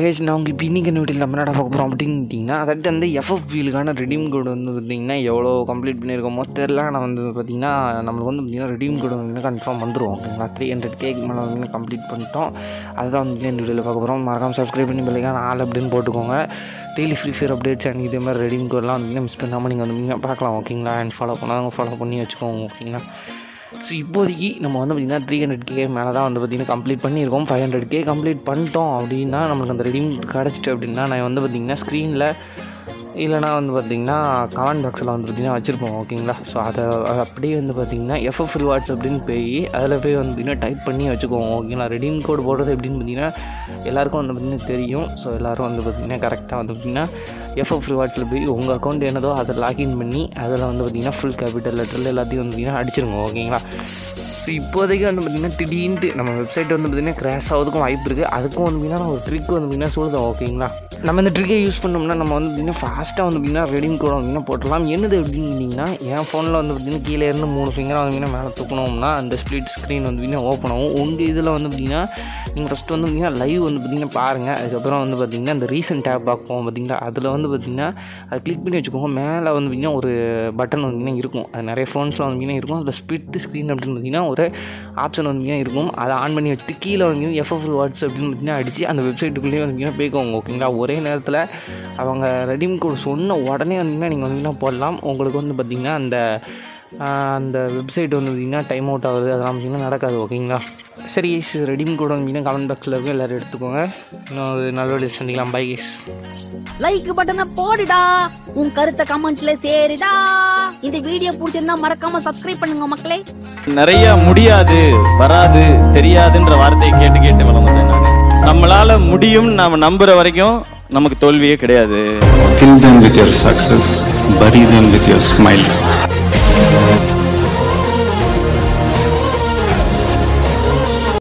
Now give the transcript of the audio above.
Hash நான் உங்களுக்கு இப்போ இன்றைக்கி வீட்டில் நம்ம என்ன பார்க்க போகிறோம் அப்படின்ட்டிங்கன்னா அதாவது வந்து எஃப்எஃப் வீலுக்கான ரெடீம் கோடு வந்து பார்த்திங்கன்னா எவ்வளோ கம்ப்ளீட் பண்ணியிருக்கோமோ தெரில நான் வந்து பார்த்திங்கன்னா நம்மளுக்கு வந்து பார்த்திங்கன்னா ரெடீம் கோடு வந்து கன்ஃபார்ம் வந்துடும் ஓகேங்களா த்ரீ ஹண்ட்ரட் கேக் மேலே வந்து கம்ப்ளீட் பண்ணிட்டோம் அதுதான் வந்து இந்த வீடியோவில் பார்க்க போகிறோம் மறக்காமல் சப்ஸ்கிரைப் பண்ணி பிள்ளைங்க ஆள் அப்படின்னு போட்டுக்கோங்க daily free fire updates and இதே மாதிரி ரெடீம் கோட்லாம் வந்து மிஸ் பண்ணாமல் நீங்கள் வந்து பார்க்கலாம் ஓகேங்களா அண்ட் ஃபாலோ பண்ணாதவங்க ஃபாலோ பண்ணி வச்சுக்கோங்க ஓகேங்களா ஸோ இப்போதைக்கு நம்ம வந்து பார்த்திங்கன்னா த்ரீ ஹண்ட்ரட் கே மேலே தான் வந்து பார்த்திங்கன்னா கம்ப்ளீட் பண்ணியிருக்கோம் ஃபைவ் ஹண்ட்ரட் கே கம்ப்ளீட் பண்ணிட்டோம் அப்படின்னா நம்மளுக்கு அந்த ரெடீம் கிடச்சிட்டு அப்படின்னா நான் வந்து பார்த்திங்கன்னா ஸ்க்ரீனில் இல்லைனா வந்து பார்த்திங்கன்னா கமெண்ட் பாக்ஸில் வந்து பார்த்திங்கன்னா வச்சுருப்போம் ஓகேங்களா ஸோ அதை அதை அப்படியே வந்து பார்த்திங்கன்னா எஃப்எஃப் ரிவார்ட்ஸ் அப்படின்னு போய் அதில் போய் வந்து பார்த்திங்கன்னா டைப் பண்ணி வச்சுக்குவோம் ஓகேங்களா ரெடீம் கோட் போடுறது எப்படின்னு பார்த்திங்கன்னா எல்லாருக்கும் வந்து பார்த்திங்கன்னா தெரியும் ஸோ எல்லோரும் வந்து பார்த்திங்கன்னா கரெக்டாக வந்து பார்த்திங்கன்னா எஃப்எஃப் ரிவார்ட்ஸில் போய் உங்கள் அக்கௌண்ட் என்னதோ அதை லாகின் பண்ணி அதில் வந்து பார்த்திங்கன்னா ஃபுல் கேபிட்டல் லெட்டரில் எல்லாத்தையும் வந்து பார்த்திங்கன்னா அடிச்சிருங்க ஓகேங்களா ஸோ இப்போதைக்கு வந்து பார்த்திங்கன்னா திடீர்னு நம்ம வெப்சைட் வந்து பார்த்திங்கன்னா கிராஷ் ஆகிறதுக்கும் வாய்ப்பு இருக்குது அதுக்கும் வந்து பார்த்திங்கன்னா நான் ஒரு ட்ரிக் வந்து பார்த்திங்கன்னா சொல்லுதோம் ஓகேங்களா நம்ம இந்த ட்ரிக்கை யூஸ் பண்ணோம்னா நம்ம வந்து பார்த்திங்கன்னா ஃபாஸ்ட்டாக வந்து பார்த்திங்கன்னா ரெடிங் கோட் வந்து போட்டலாம் என்னது அப்படின்னீங்கன்னா என் ஃபோனில் வந்து பார்த்திங்கன்னா கீழே இருந்து மூணு ஃபிங்கரை வந்து பார்த்திங்கன்னா மேலே தூக்கணும்னா அந்த ஸ்ப்ளிட் ஸ்க்ரீன் வந்து பார்த்திங்கன்னா ஓப்பன் ஆகும் உங்கள் இதில் வந்து பார்த்திங்கன்னா நீங்கள் ஃபஸ்ட்டு வந்து பார்த்திங்கன்னா லைவ் வந்து பார்த்திங்கன்னா பாருங்கள் அதுக்கப்புறம் வந்து பார்த்திங்கன்னா இந்த ரீசெண்ட் டேப் பார்ப்போம் பார்த்திங்களா அதில் வந்து பார்த்திங்கன்னா அதை கிளிக் பண்ணி வச்சுக்கோங்க மேலே வந்து பார்த்திங்கன்னா ஒரு பட்டன் வந்து பார்த்திங்கன்னா இருக்கும் அது நிறைய ஃபோன்ஸில் வந்து பார்த்திங்கன்னா இருக்கும் அதில் ஸ்பிட் ஸ்க்ரீன் அப்படின்னு பார்த்திங்கன்னா ஒரு ஆப்ஷன் வந்து பார்த்திங்கன்னா இருக்கும் அதை ஆன் பண்ணி வச்சுட்டு கீழே வந்து எஃப்எஃப் வாட்ஸ் அப்படின்னு பார்த்திங்கன்னா அடித்து அந்த வெப்சைட்டுக்குள்ளேயே வந்து பார்த்திங்கன்னா போய்க்கோங்க ஓகேங்களா ஒரே நேரத்தில் அவங்க ரெடீம் கோட் சொன்ன உடனே வந்தீங்கன்னா நீங்கள் வந்து போடலாம் உங்களுக்கு வந்து பார்த்திங்கன்னா அந்த அந்த வெப்சைட் வந்து பார்த்திங்கன்னா டைம் அவுட் ஆகுது அதெல்லாம் பார்த்திங்கன்னா நடக்காது ஓகேங்களா சரி ரெடீம் கோட் வந்தீங்கன்னா கமெண்ட் பாக்ஸில் இருக்கும் எல்லோரும் எடுத்துக்கோங்க இன்னும் ஒரு நல்ல வீடியோ சந்திக்கலாம் பை கேஸ் லைக் பட்டனை போடுடா உன் கருத்தை கமெண்ட்ல சேருடா இந்த வீடியோ பிடிச்சிருந்தா மறக்காம சப்ஸ்கிரைப் பண்ணுங்க மக்களே நிறைய முடியாது வராது தெரியாதுன்ற வார்த்தையை கேட்டு கேட்டு வளர்ந்தேன் நான் நம்மளால முடியும் நாம நம்புற வரைக்கும் நமக்கு தோல்வியே கிடையாது Kill them with your success, bury them with your smile.